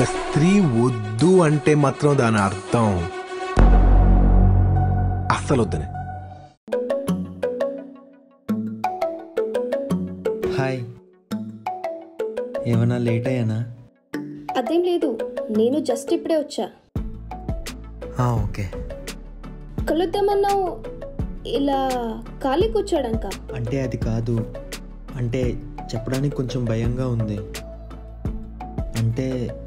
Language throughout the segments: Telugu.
ఒక స్త్రీ వద్దు అంటే మాత్రం దాని అర్థం అస్సలు వద్దని హాయ్ ఏమన్నా లేట్ అయ్యానా అదేం లేదు నేను జస్ట్ ఇప్పుడే వచ్చా ఆ, ఓకే కలుద్దామన్నావు ఇలా ఖాళీ కూర్చోడానిక అంటే అది కాదు అంటే చెప్పడానికి కొంచెం భయంగా ఉంది అంటే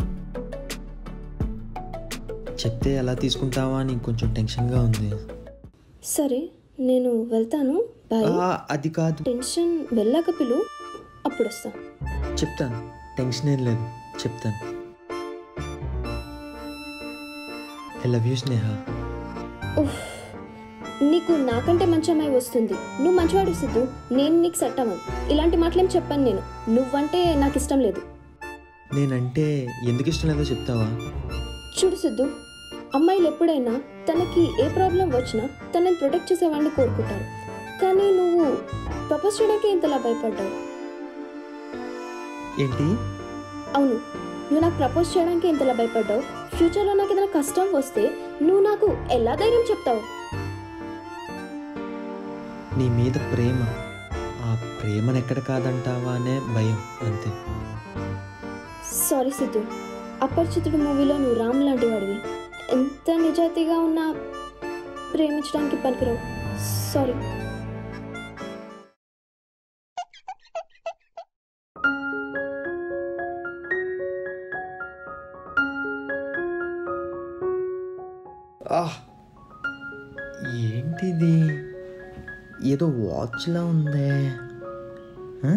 చెప్తే ఎలా తీసుకుంటావా అని కొంచెం టెన్షన్గా ఉంది సరే నేను వెళ్తాను బాయ్ ఆ, అది కాదు టెన్షన్ వెళ్ళాక పిలు అప్పుడు వస్తా చెప్తాను టెన్షన్ ఏం లేదు చెప్తాను ఐ లవ్ యూ స్నేహ ఉఫ్, నీకు నాకంటే మంచి అమ్మాయి వస్తుంది నువ్వు మంచివాడు సిద్ధు నేను నీకు సెట్ అవ్వను ఇలాంటి మాటలేం చెప్పాను నేను నువ్వంటే నాకు ఇష్టం లేదు నేనంటే ఎందుకు ఇష్టం లేదో చెప్తావా చూడు సిద్ధు అమ్మాయిలు ఎప్పుడైనా తనకి ఏ ప్రాబ్లం వచ్చినా తనని ప్రొటెక్ట్ చేసేవాడిని కోరుకుంటారు కానీ నువ్వు ప్రపోజ్ చేయడానికి ఇంతలా భయపడ్డావు ఏంటి అవును నువ్వు నాకు ప్రపోజ్ చేయడానికి ఇంతలా భయపడ్డావు ఫ్యూచర్లో నాకు ఏదైనా కష్టం వస్తే నువ్వు నాకు ఎలా ధైర్యం చెప్తావు నీ మీద ప్రేమ ఆ ప్రేమను ఎక్కడ కాదంటావా అనే భయం అంతే సారీ సిద్ధు అపరిచితుడు మూవీలో నువ్వు రామ్ లాంటి వాడివి ఎంత నిజాయితీగా ఉన్నా ప్రేమించడానికి పనికిరావు సారీ ఆహ్ ఏంటిది ఏదో వాచ్లా ఉందే ఆ?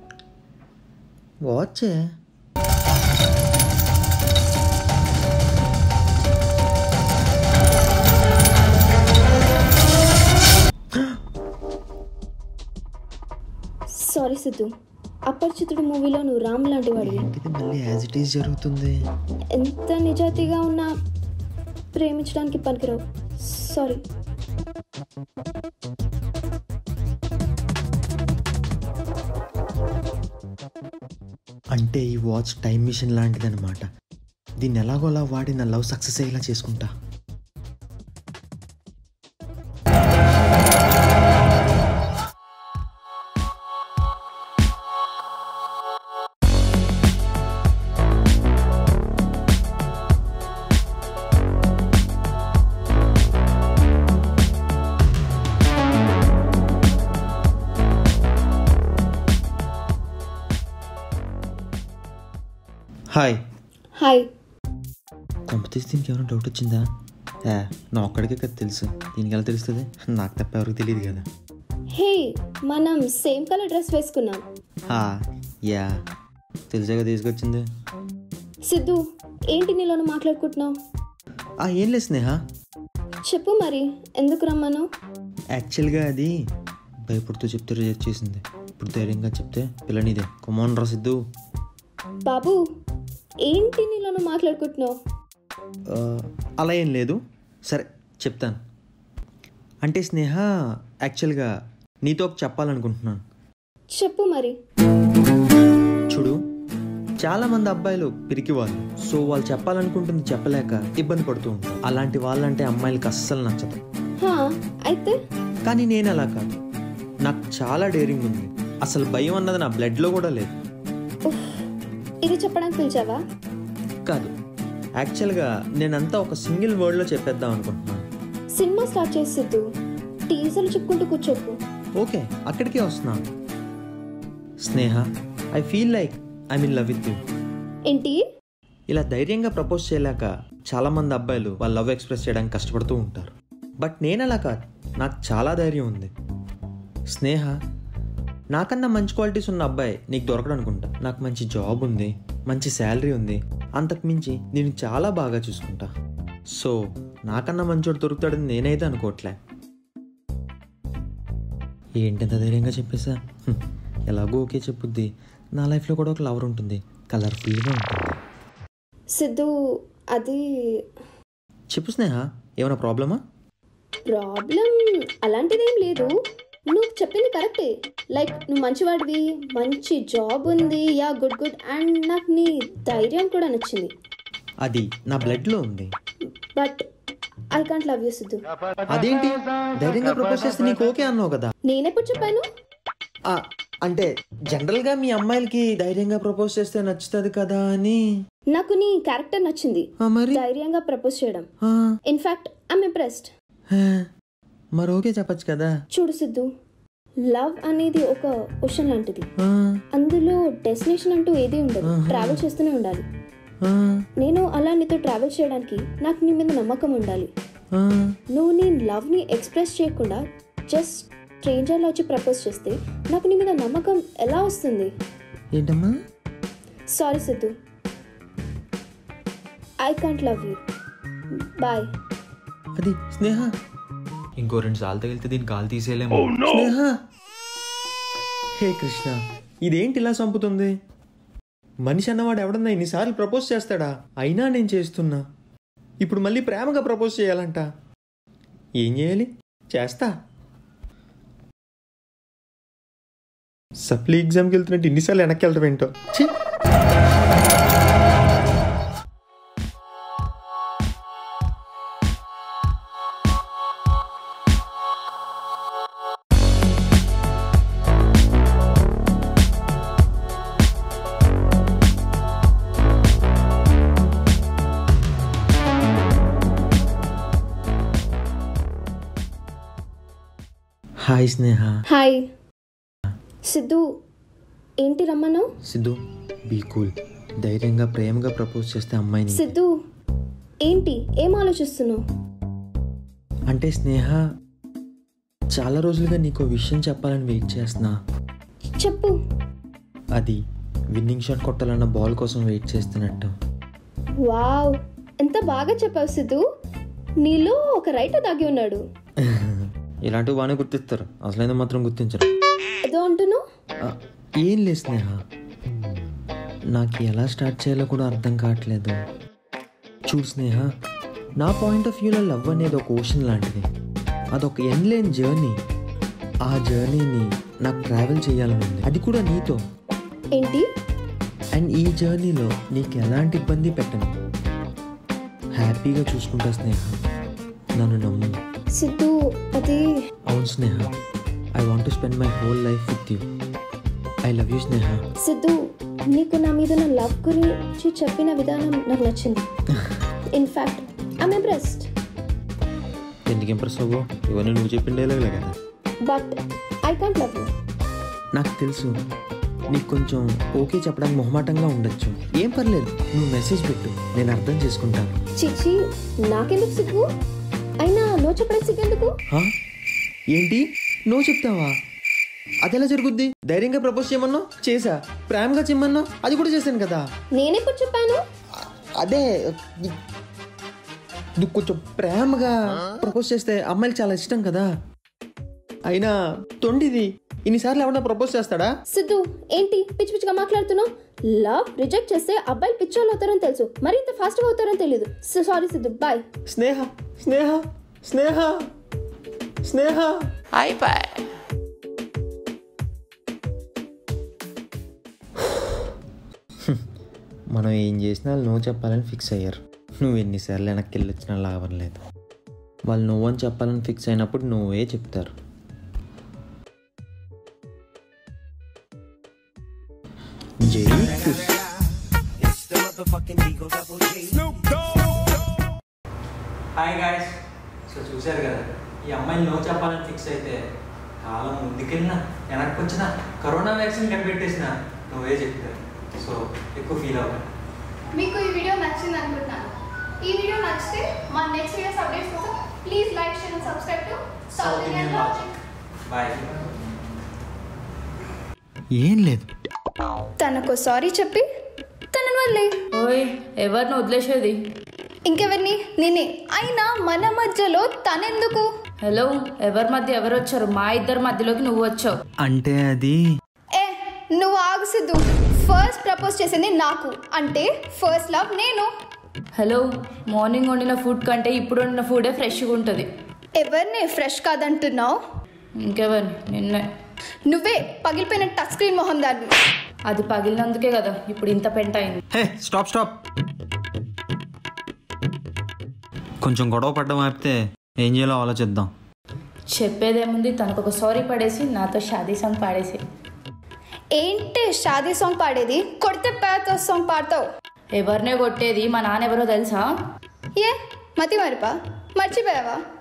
వాచే సారీ సిద్ధు అపరిచితుడు మూవీలో నువ్వు రామ్ లాంటి వాడివి ఏంటిది మళ్ళీ యాజ్ ఇట్ ఈస్ జరుగుతుంది ఎంత నిజాయితీగా ఉన్నా ప్రేమించడానికి పనికిరావు సారీ అంటే ఈ వాచ్ టైం మిషన్ లాంటిదన్నమాట దీన్ని ఎలాగోలా వాడి నా లవ్ సక్సెస్ అయ్యేలా చేసుకుంటా హాయ్ హాయ్ కొంపతీసి దీనికి ఏమైనా డౌట్ వచ్చిందా ఏ నా ఒక్కడికే కదా తెలుసు దీనికి ఎలా తెలుస్తుంది నాకు తప్ప ఎవరికి తెలియదు కదా హే మనం సేమ్ కలర్ డ్రెస్ వేసుకున్నాం హా యా తెలిసాక తీసుకొచ్చింది సిద్ధు ఏంటి నీలోను మాట్లాడుకుంటున్నావు ఆ ఏం లేదు స్నేహ చెప్పు మరి ఎందుకు రమ్మను యాక్చువల్గా అది భయపడుతూ చెప్తే రిజెక్ట్ చేసింది ఇప్పుడు ధైర్యంగా చెప్తే పిల్లనిదే కొమాన్ రా సిద్ధు బాబు ఏంటి నీలోను మాట్లాడుకుంటున్నావు ఆ, అలా ఏం లేదు సరే చెప్తాను అంటే స్నేహ యాక్చువల్గా నీతో ఒక చెప్పాలనుకుంటున్నాను చెప్పు మరి చూడు చాలా మంది అబ్బాయిలు పిరికి వాళ్ళు సో వాళ్ళు చెప్పాలనుకుంటుంది చెప్పలేక ఇబ్బంది పడుతూ ఉంటారు అలాంటి వాళ్ళంటే అమ్మాయిలకి అస్సలు నచ్చదు హా అయితే కానీ నేను అలా కాదు నాకు చాలా డేరింగ్ ఉంది అసలు భయం అన్నది నా బ్లడ్లో కూడా లేదు ఉఫ్, ఇది చెప్పడానికి పిలిచావా కాదు యాక్చువల్గా నేనంతా ఒక సింగిల్ వర్డ్లో చెప్పేద్దాం అనుకుంటున్నాను సినిమా స్టార్ట్ చేసి సిద్ధు టీజర్లు చెప్పుకుంటూ కూర్చోకు ఓకే అక్కడికే వస్తున్నాను Sneha I feel like I mean love with you ఏంటి ఇలా ధైర్యంగా ప్రపోజ్ చేయలేక చాలామంది అబ్బాయిలు వాళ్ళ లవ్ ఎక్స్ప్రెస్ చేయడానికి కష్టపడుతూ ఉంటారు బట్ నేను అలా కాదు నాకు చాలా ధైర్యం ఉంది స్నేహ నాకన్నా మంచి క్వాలిటీస్ ఉన్న అబ్బాయి నీకు దొరకడం అనుకుంటా నాకు మంచి జాబ్ ఉంది మంచి శాలరీ ఉంది అంతకు మించి నేను చాలా బాగా చూసుకుంటా సో నాకన్నా మంచోడు దొరుకుతాడని నేనైతే అనుకోవట్లే ఏంటంత ధైర్యంగా చెప్పేసా హ్మ్. ఎలాగో ఓకే చెప్పుద్ది నా లైఫ్లో కూడా ఒక లవర్ ఉంటుంది కలర్ఫుల్గా ఉంటుంది సిద్ధు అది చెప్పు స్నేహ ఏమైనా ప్రాబ్లమా ప్రాబ్లం అలాంటిదేం లేదు నువ్వు చెప్పింది కరెక్టే లైక్ నువ్వు మంచివాడివి మంచి జాబ్ ఉంది యా గుడ్ గుడ్ అండ్ నాకు నీ ధైర్యం కూడా నచ్చింది అది నా బ్లడ్లో ఉంది but I can't love you Siddhu అదేంటి ధైర్యంగా ప్రపోజ్ చేస్తే నీకు ఓకే అన్నావు కదా నేనెప్పుడు చెప్పాను ఆ, అంటే జనరల్గా మీ అమ్మాయిలకి ధైర్యంగా ప్రపోజ్ చేస్తే నచ్చుతుంది కదా అని నాకు నీ క్యారెక్టర్ నచ్చింది ఆ, మరి ధైర్యంగా ప్రపోజ్ చేయడం ఆ, ఇన్ఫాక్ట్ ఐమ్ ఇంప్రెస్డ్ హే, మరి ఓకే చెప్పచ్చు కదా చూడు సిద్ధు లవ్ అనేది ఒక ఓషన్ లాంటిది ఆ, అందులో డెస్టినేషన్ అంటూ ఏది ఉండదు ట్రావెల్ చేస్తూనే ఉండాలి ఆ, నేను అలా నీతో ట్రావెల్ చేయడానికి నాకు నీ మీద నమ్మకం ఉండాలి ఆ. నువ్వు నీ లవ్ని ఎక్స్ప్రెస్ చేయకుండా జస్ట్ స్ట్రేంజర్లో వచ్చి ప్రపోజ్ చేస్తే నాకు నీ మీద నమ్మకం ఎలా వస్తుంది ఏంటమ్మా sorry Siddhu I can't love you bye అది స్నేహ ఇంకో రెండు సార్లు తగిలితే దీన్ని కాలు తీసేయలేము స్నేహ హే కృష్ణ ఇదేంటి ఇలా చంపుతుంది మనిషి అన్నవాడు ఎవడన్నా ఇన్నిసార్లు ప్రపోజ్ చేస్తాడా అయినా నేను చేస్తున్నా ఇప్పుడు మళ్ళీ ప్రేమగా ప్రపోజ్ చేయాలంట ఏం చేయాలి చేస్తా సప్లీ ఎగ్జామ్కి వెళ్తున్నట్టు ఇన్నిసార్లు వెనక్కి వెళ్ళటం ఏంటో ఛీ! హాయ్ స్నేహ హాయ్ సిద్ధు ఏంటి రమ్మను సిద్ధు బీ కూల్ ధైర్యంగా ప్రేమగా ప్రపోజ్ చేస్తే అమ్మాయిని సిద్ధు ఏంటి ఏం ఆలోచిస్తున్నావు అంటే స్నేహ చాలా రోజులుగా నీకు విషయం చెప్పాలని వెయిట్ చేస్తున్నా చెప్పు అది విన్నింగ్ షాట్ కొట్టాలన్న బాల్ కోసం వెయిట్ చేస్తున్నట్టు వావ్ ఎంత బాగా చెప్పావు సిద్ధు నీలో ఒక రైటర్ దాగి ఉన్నాడు ఇలాంటివి బాగానే గుర్తిస్తారు అసలైన మాత్రం గుర్తించరు ఏదో అంటున్నావు ఆ, ఏం లేదు స్నేహ నాకు ఎలా స్టార్ట్ చేయాలో కూడా అర్థం కావట్లేదు చూడు స్నేహ నా పాయింట్ ఆఫ్ వ్యూలో లవ్ అనేది ఒక ఓషన్ లాంటిది అదొక ఎన్లేన్ జర్నీ ఆ జర్నీని నాకు ట్రావెల్ చేయాలని ఉంది అది కూడా నీతో ఏంటి అండ్ ఈ జర్నీలో నీకు ఎలాంటి ఇబ్బంది పెట్టను హ్యాపీగా చూసుకుంటా స్నేహ నన్ను నమ్ము సిద్ధు అది అవును Sneha I want to spend my whole life with you I love you Sneha Siddhu నీకు నా మీద నా లవ్ గురించి చెప్పిన విధానం నాకు నచ్చింది ఇన్ఫాక్ట్ ఐమ్ ఇంప్రెస్డ్ ఎందుకు ఇంప్రెస్ అవ్వవు ఇవన్నీ నువ్వు చెప్పిన డైలాగులే కదా but I can't love you నాకు తెలుసు నీకు కొంచెం ఓకే చెప్పడానికి మొహమాటంగా ఉండొచ్చు ఏం పర్లేదు నువ్వు మెసేజ్ పెట్టు నేను అర్థం చేసుకుంటాను చిచి నాకెందుకు సిగ్గు అయినా నో చెప్పడానికి సిగ్గెందుకు హా? ఏంటి నువ్వు చెప్తావా అదెలా జరుగుద్ది ధైర్యంగా ప్రపోజ్ చేయమన్నావు చేసా ప్రేమగా చెమ్మన్నావు అది కూడా చేశాను కదా నేనెప్పుడు చెప్పాను అదే నువ్వు కొంచెం ప్రేమగా ప్రపోజ్ చేస్తే అమ్మాయికి చాలా ఇష్టం కదా అయినా తొండిది ఇన్నిసార్లు ఎవడన్నా ప్రపోజ్ చేస్తాడా సిద్ధు ఏంటి పిచ్చి పిచ్చిగా మాట్లాడుతున్నావు లవ్ రిజెక్ట్ చేస్తే అబ్బాయిలు పిచ్చోళ్ళు అవుతారని తెలుసు మరి ఇంత ఫాస్ట్గా అవుతారని తెలియదు సారీ సిద్ధు బాయ్ స్నేహ స్నేహ స్నేహ స్నేహ మనం ఏం చేసినా వాళ్ళు నువ్వు చెప్పాలని ఫిక్స్ అయ్యారు నువ్వు ఎన్నిసార్లు వెనక్కి వెళ్ళొచ్చినా లాభం లేదు వాళ్ళు నువ్వు అని చెప్పాలని ఫిక్స్ అయినప్పుడు నువ్వే చెప్తారు జై కృష్ణ హాయ్ గాయస్ సో చూశారు కదా ఈ అమ్మాయిని నో చెప్పాలని ఫిక్స్ అయితే కాలం ముందుకెళ్ళినా వెనక్కి వచ్చినా కరోనా వ్యాక్సిన్ కనిపెట్టేసిన నువ్వే చెప్తారు సో ఎక్కువ ఫీల్ అవ్వాలి మీకు ఈ వీడియో నచ్చింది అనుకుంటున్నాను ఈ వీడియో నచ్చితే మా నెక్స్ట్ వీడియోస్ అప్డేట్స్ కోసం please like share and subscribe to South Indian Logic bye ఏం లేదు తనకు సారీ చెప్పి తనను వదిలే ఓయ్ ఎవరిని వదిలేసేది ఇంకెవరిని నేనే అయినా మన మధ్యలో తనెందుకు హలో ఎవరి మధ్య ఎవరు వచ్చారు మా ఇద్దరి మధ్యలోకి నువ్వు వచ్చావు అంటే అది ఏ నువ్వు ఆగు సిద్ధు ఫస్ట్ ప్రపోజ్ చేసింది నాకు అంటే ఫస్ట్ లవ్ నేను హలో మార్నింగ్ వండిన ఫుడ్ కంటే ఇప్పుడు వండిన ఫుడే ఫ్రెష్గా ఉంటుంది ఎవరిని ఫ్రెష్ కాదంటున్నావు ఇంకెవరిని నిన్నే నువ్వే పగిలిపోయిన టచ్ స్క్రీన్ మొహం దాన్ని అది పగిలినందుకే కదా ఇప్పుడు ఇంత పెంట అయింది హే స్టాప్ స్టాప్ కొంచెం గొడవ పడ్డం ఆపితే ఏం చేయాలో ఆలోచిద్దాం చెప్పేదేముంది తనకు ఒక సారీ పడేసి నాతో షాదీ సాంగ్ పాడేసి ఏంటి షాదీ సాంగ్ పాడేది కొడితే పేతో సాంగ్ పాడతావు ఎవరినే కొట్టేది మా నాన్న ఎవరో తెలుసా ఏ మతి మరిపా మర్చిపోయావా